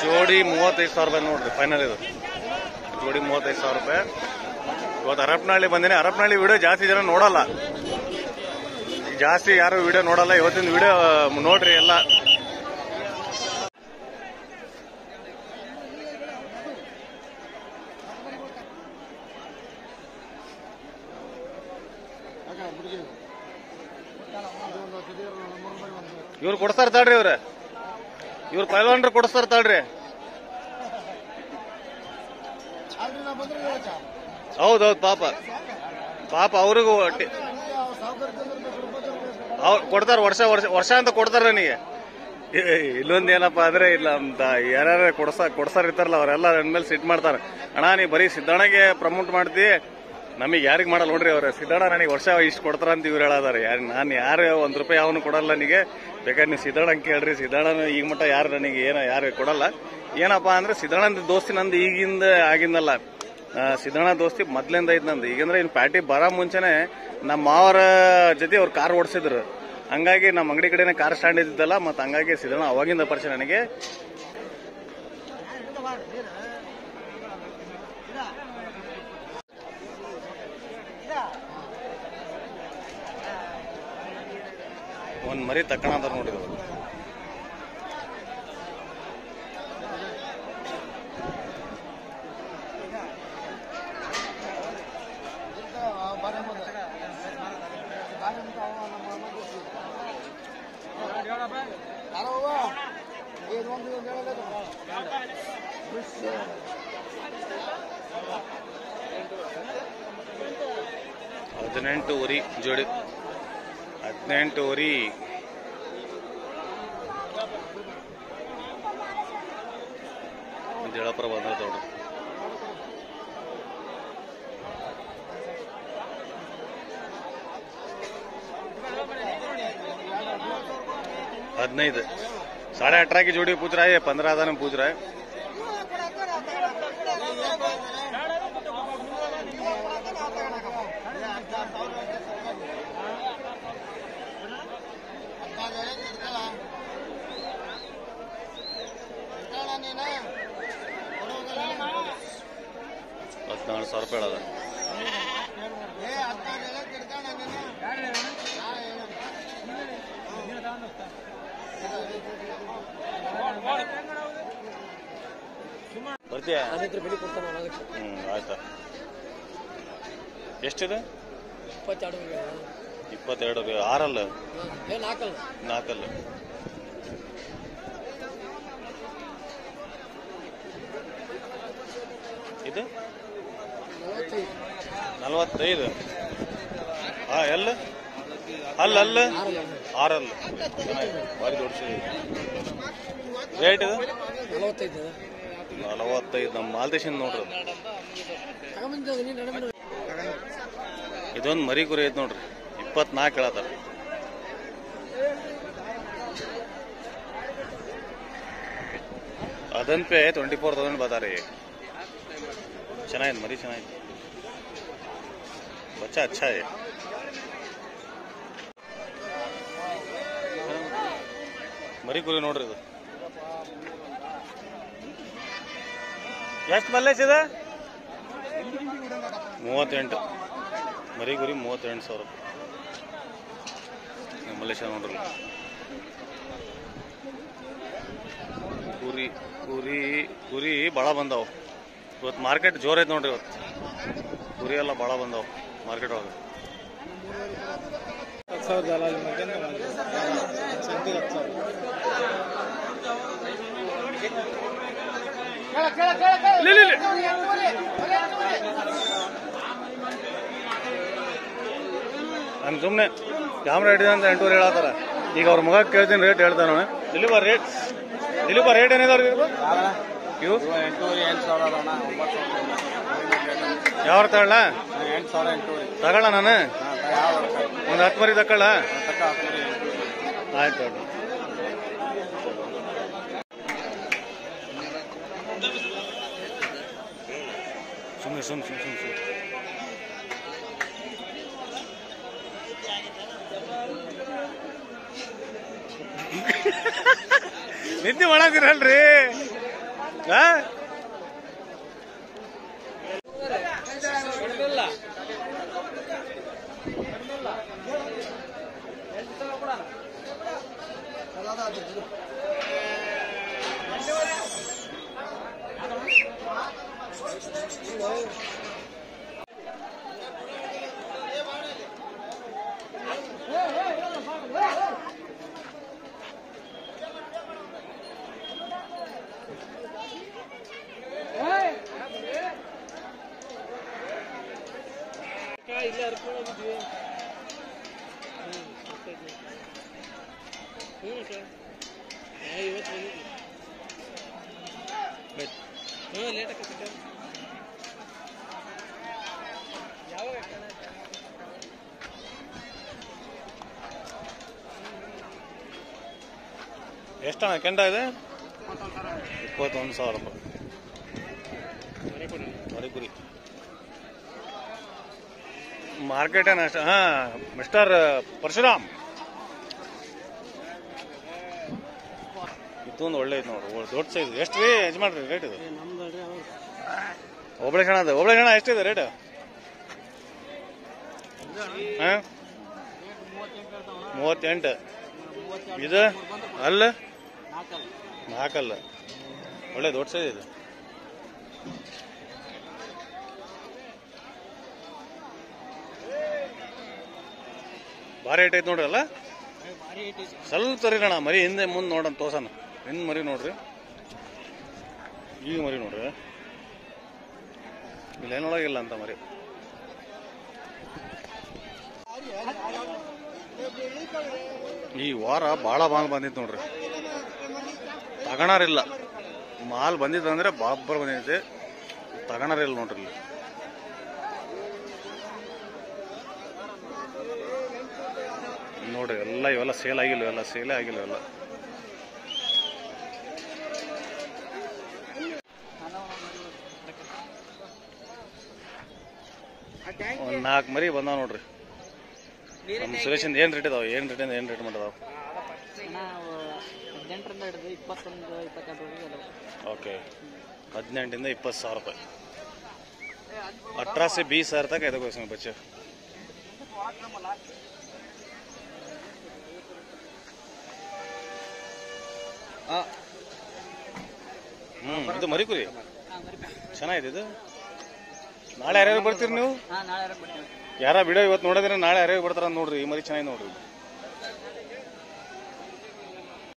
ಜೋಡಿ ಮೂವತ್ತೈದು ಸಾವಿರ ರೂಪಾಯಿ ನೋಡ್ರಿ ಫೈನಲ್ ಇದು ಜೋಡಿ ಮೂವತ್ತೈದು ಸಾವಿರ ರೂಪಾಯಿ ಇವತ್ತು ಹರಪನಹಳ್ಳಿ ಬಂದಿನಿ ಹರಪನಹಳ್ಳಿ ವಿಡಿಯೋ ಜಾಸ್ತಿ ಜನ ನೋಡಲ್ಲ ಜಾಸ್ತಿ ಯಾರು ವಿಡಿಯೋ ನೋಡಲ್ಲ ಇವತ್ತಿನ ವಿಡಿಯೋ ನೋಡ್ರಿ ಎಲ್ಲ ಇವ್ರು ಕೊಡ್ತಾರ ತಾಳ್ರಿ ಇವ್ರ ಇವ್ರು ಪೈಲ್ವಾನ್ರು ಕೊಡಿಸ್ತಾರ ತಾಳ್ರಿ ಹೌದೌದು ಪಾಪ ಪಾಪ ಅವ್ರಿಗೂ ಒಟ್ಟಿ- ಅವ್ರು ಕೊಡ್ತಾರ ವರ್ಷ ವರ್ಷ ವರ್ಷ ಅಂತ ಕೊಡ್ತಾರ ನನಗೆ ಇಲ್ಲೊಂದ್ ಏನಪ್ಪ ಅಂದ್ರೆ ಇಲ್ಲ ಅಂತ ಯಾರ್ಯಾರ ಕೊಡ್ಸ ಕೊಡ್ಸಾರ ಇರ್ತಾರಲ್ಲ ಅವರೆಲ್ಲ ನನ್ನ ಮೇಲೆ ಸಿಟ್ ಮಾಡ್ತಾರ ಅಣ್ಣ ನೀ ಬರೀ ಸಿದ್ದಣ್ಣಗೆ ಪ್ರಮೋಟ್ ಮಾಡ್ತಿ ನಮಗೆ ಯಾರಿಗ್ ಮಾಡಲ್ಲ ನೋಡ್ರಿ ಅವ್ರ ಸಿದ್ದಣ್ಣ ನನಗೆ ವರ್ಷ ಇಷ್ಟು ಕೊಡ್ತಾರ ಅಂತ ಇವ್ರು ಹೇಳದಾರ ಯಾರು ನಾನು ಯಾರು ಒಂದ್ ರೂಪಾಯಿ ಅವನು ಕೊಡಲ್ಲ ನನಗೆ ಬೇಕಾದ್ರೆ ನೀವು ಸಿದ್ದಣ್ಣ ಕೇಳ್ರಿ ಸಿದ್ದಣ್ಣ ಈಗ ಮಟ್ಟ ಯಾರು ನನಗೆ ಏನ ಯಾರು ಕೊಡಲ್ಲ ಏನಪ್ಪಾ ಅಂದ್ರೆ ಸಿದ್ದಣ್ಣನ ದೋಸ್ತಿ ನಂದು ಈಗಿಂದ ಆಗಿಂದಲ್ಲ ಆ, ಸಿದ್ದಣ್ಣ ದೋಸ್ತಿ ಮೊದ್ಲಿಂದ ಐತ್ ನಂದು ಈಗಂದ್ರೆ ಇನ್ ಪ್ಯಾಟಿ ಬರ ಮುಂಚೆನೆ ನಮ್ಮ ಮಾವರ ಜೊತೆ ಅವ್ರು ಕಾರ್ ಓಡಿಸಿದ್ರು ಹಂಗಾಗಿ ನಮ್ಮ ಅಂಗಡಿ ಕಡೆನೆ ಕಾರ್ ಸ್ಟ್ಯಾಂಡ್ ಇದ್ದಿದ್ದಲ್ಲ ಮತ್ತೆ ಹಂಗಾಗಿ ಸಿದ್ದಣ್ಣ ಅವಾಗಿಂದ ಪರಿಚಯ ನನಗೆ ಒಂದ್ ಮರಿ ತಕ್ಕಣ ಅಂತ ನೋಡಿದ್ರು ಹದಿನೆಂಟು ಉರಿ ಜೋಡಿ ಹದಿನೆಂಟು ಉರಿ ಜಳಪುರ ಬಂದ ನೋಡ್ರಿ हदनईद साढ़े अठारह की जोड़ी पूछ रहा है पंद्रह हजार में पूछ रहा है ಹದಿನಾರು ಸಾವಿರ ರೂಪಾಯಿ ಹೇಳದ ಬರ್ತೀಯಾ ಅದಕ್ಕೆ ಬೆಲೆ ಕೊಡ್ತಾನೆ ಅದಕ್ಕೆ ಹ್ಮ್ ಆಯ್ತಾ ಎಷ್ಟಿದೆ ಇಪ್ಪತ್ತೆರಡು ಇಪ್ಪತ್ತೆರಡು ಬೇ- ಆರಲ್ಲ ಏ ನಾಲ್ಕಲ್ಲ ನಾಲ್ಕಲ್ಲ ಇದು ನಲವತ್ತೈದು ನಲವತ್ತೈದು ಹಾ ಎಲ್ಲ ಅಲ್ಲ ಅಲ್ಲ ಆರಲ್ಲ ಚೆನ್ನಾಗಿದೆ ಭಾರಿ ದೊಡ್ಡ ಸೈಜ್. ರೇಟ್ ಇದು ನಲವತ್ತೈದು ನಲವತ್ತೈದು ನಮ್ಮ ಮಾಲ್ದೇಶನ್ ನೋಡ್ರಿ ಅದು. ತಗೊಂಬಂದ ನೀನು ನಡಮನ ಇದೊಂದು ಮರಿ ಕುರಿ ಐತೆ ನೋಡ್ರಿ ಇಪ್ಪತ್ನಾಲ್ಕು ಹೇಳತ್ತಾರ ಅದನ್ ಪೇ ಟ್ವೆಂಟಿ ಫೋರ್ ತೌಸಂಡ್ ಬತಾರೆ ಚೆನ್ನಾಗಿದೆ ಮರಿ ಚೆನ್ನಾಗಿದೆ ಬಚ್ಚಾ ಅಚ್ಚಾ ಇದೆ ಮರಿ ಕುರಿ ನೋಡ್ರಿ ಇದು ಎಷ್ಟು ಮಲ್ಲೇಶ್ ಇದೆ ಮೂವತ್ತೆಂಟು ಮರಿ ಗುರಿ ಮೂವತ್ತೆಂಟು ಸಾವಿರ ರೂಪಾಯಿ ಮಲ್ಲೇಶ ನೋಡ್ರಲ್ಲ ಕುರಿ ಕುರಿ ಕುರಿ ಭಾಳ ಬಂದಾವು ಇವತ್ತು ಮಾರ್ಕೆಟ್ ಜೋರ್ ಐತೆ ನೋಡ್ರಿ ಇವತ್ತು ಕುರಿ ಎಲ್ಲ ಭಾಳ ಬಂದಾವು ಮಾರ್ಕೆಟ್ ಒಳಗೆ ಹತ್ತು ಸಾವಿರದ ಅಲ್ಲ ಮಧ್ಯಾಹ್ನ ಸಂತಿಗೆ ಹತ್ತು ಸಾವಿರ ಹಂಗೆ ಸುಮ್ಮನೆ ಕ್ಯಾಮ್ರಾ ಹಿಡಿದ ಅಂತ ಎಂಟೂರು ಹೇಳತ್ತಾರ ಈಗ ಅವ್ರ ಮಗ ಕೇಳ್ತೀನಿ ರೇಟ್ ಹೇಳ್ತಾನ ದಿಲೀಪ ರೇಟ್ ದಿಲೀಪ ರೇಟ್ ಏನಿದಾವ್ರಿ ಇವು ಎಂಟೂವರೆ ಎಂಟು ಸಾವಿರ ಅಣ್ಣ ಒಂಬತ್ತು ಯಾವ ತಗೊಳ್ಳ ಎಂಟು ಸಾವಿರ ಎಂಟೂವರೆ ತಗೊಳ್ಳ ನಾನು ಯಾವ ಒಂದು ಹತ್ತು ಮರಿ ತಗೊಳ್ಳ ತಕ್ಕ ಹತ್ತೂವರೆ ಎಂಟೂವರೆ ಆಯ್ತು ನೋಡ್ರಿ ಸುಮ್ಮನೆ ಸುಮ್ಮನೆ ಸುಮ್ಮನೆ ಸುಮ್ಮನೆ ಸುಮ್ಮನೆ ನಿದ್ದೆ ಮಾಡಾತಿರಲ್ರಿ ಆ? ಇಲ್ಲೇ ಹರ್ಕೊಂಡು ಹೋಗಿದ್ವಿ ಹ್ಞೂ ಹ್ಞೂ ಸರ್ ಹಾಂ ಇವತ್ತು ಬಂದಿದ್ವಿ ಹ್ಞೂ ಲೇಟ್ ಆಕೈತಿ ಸರ್ ಯಾವಾಗ ಎಷ್ಟಣ್ಣ ಕೆಂಡ ಇದೆ ಇಪ್ಪತ್ತೊಂದು ಸಾವಿರ ರೂಪಾಯಿ ಮರಿ ಕುರಿ ಮಾರ್ಕೆಟ್ ಏನ ಅಷ್ಟ ಹಾ ಮಿಸ್ಟರ್ ಪರಶುರಾಮ್ ಇದೊಂದು ಒಳ್ಳೆ ಐತೆ ನೋಡ್ರಿ ಒಳ್ಳೆ ದೊಡ್ಡ ಸೈಜ್ ಎಷ್ಟು ರೀ ಯಜಮಾನ್ರಿ ರೇಟ್ ಇದು ನಮ್ದು ರೀ ಅವ್ರು ಒಬ್ಳೆ ಜನ ಅದ ಒಬ್ಳೆ ಜನ ಎಷ್ಟಿದೆ ರೇಟ್ ಹಾ ಮೂವತ್ತೆಂಟು ಇದು ಅಲ್ಲ ನಾಲ್ಕಲ್ಲ ಒಳ್ಳೆ ದೊಡ್ಡ ಸೈಜ್ ಇದೆ ಭಾರಿ ರೇಟ್ ಐತೆ ನೋಡ್ರಿ ಅಲ್ಲ ಭಾರಿ ಐತಿ ಸ್ವಲ್ಪ ತರೀರಣ ಮರಿ ಹಿಂದೆ ಮುಂದೆ ನೋಡೋಣ ತೋರ್ಸಣ ಹಿಂದ್ ಮರಿ ನೋಡ್ರಿ ಈಗ ಮರಿ ನೋಡ್ರಿ ಇಲ್ಲೇನೊಳಗಿಲ್ಲ ಅಂತ ಮರಿ ಈ ವಾರ ಭಾಳ ಮಾಲ್ ಬಂದಿತ್ತು ನೋಡ್ರಿ ತಗಣರಿಲ್ಲ ಮಾಲ್ ಬಂದಿತ್ತಂದ್ರೆ ಬಾಬ್ಬರ್ ಬಂದೈತೆ ತಗಣರಿಲ್ಲ ನೋಡ್ರಿ ಇಲ್ಲಿ ನೋಡ್ರಿ ಎಲ್ಲ ಇವೆಲ್ಲ ಸೇಲ್ ಆಗಿಲ್ಲ ಇವೆಲ್ಲ ಸೇಲೇ ಆಗಿಲ್ಲ ಇವೆಲ್ಲ ಒಂದ್ ನಾಲ್ಕು ಮರಿ ಬಂದಾವ ನೋಡ್ರಿ ನಮ್ಮ ಸುರೇಶಿಂದ ಏನ್ ರೇಟ್ ಇದಾವ ಏನ್ ರೇಟಿಂದ ಏನ್ ರೇಟ್ ಮಾಡಿದಾವ ನಾವು ಹದಿನೆಂಟರಿಂದ ಹಿಡಿದು ಇಪ್ಪತ್ತೊಂದು ಇಪ್ಪತ್ತೆಂಟರವರೆಗೆ ಅದಾವೆ ಓಕೆ ಹದಿನೆಂಟಿಂದ ಇಪ್ಪತ್ತು ಸಾವಿರ ರೂಪಾಯಿ अठारह से बीस हजार तक है देखो इसमें बच्चे ಹ್ಮ್ ಇದು ಮರಿ ಕುರಿ ಹಾಂ ಬರೀ ಚೆನ್ನಾಗಿದೆ ಇದು ನಾಳೆ ಯಾರ್ಯಾರು ಬರ್ತೀರಿ ನೀವು ಹಾಂ ನಾಳೆ ಬರ್ತೀವಿ ಯಾರ ವಿಡಿಯೋ ಇವತ್ತು ನೋಡಿದ್ರೆ ನಾಳೆ ಯಾರ್ಯಾರು ಬರ್ತಾರ ನೋಡ್ರಿ ಈ ಮರಿ ಚೆನ್ನಾಗಿ ನೋಡ್ರಿ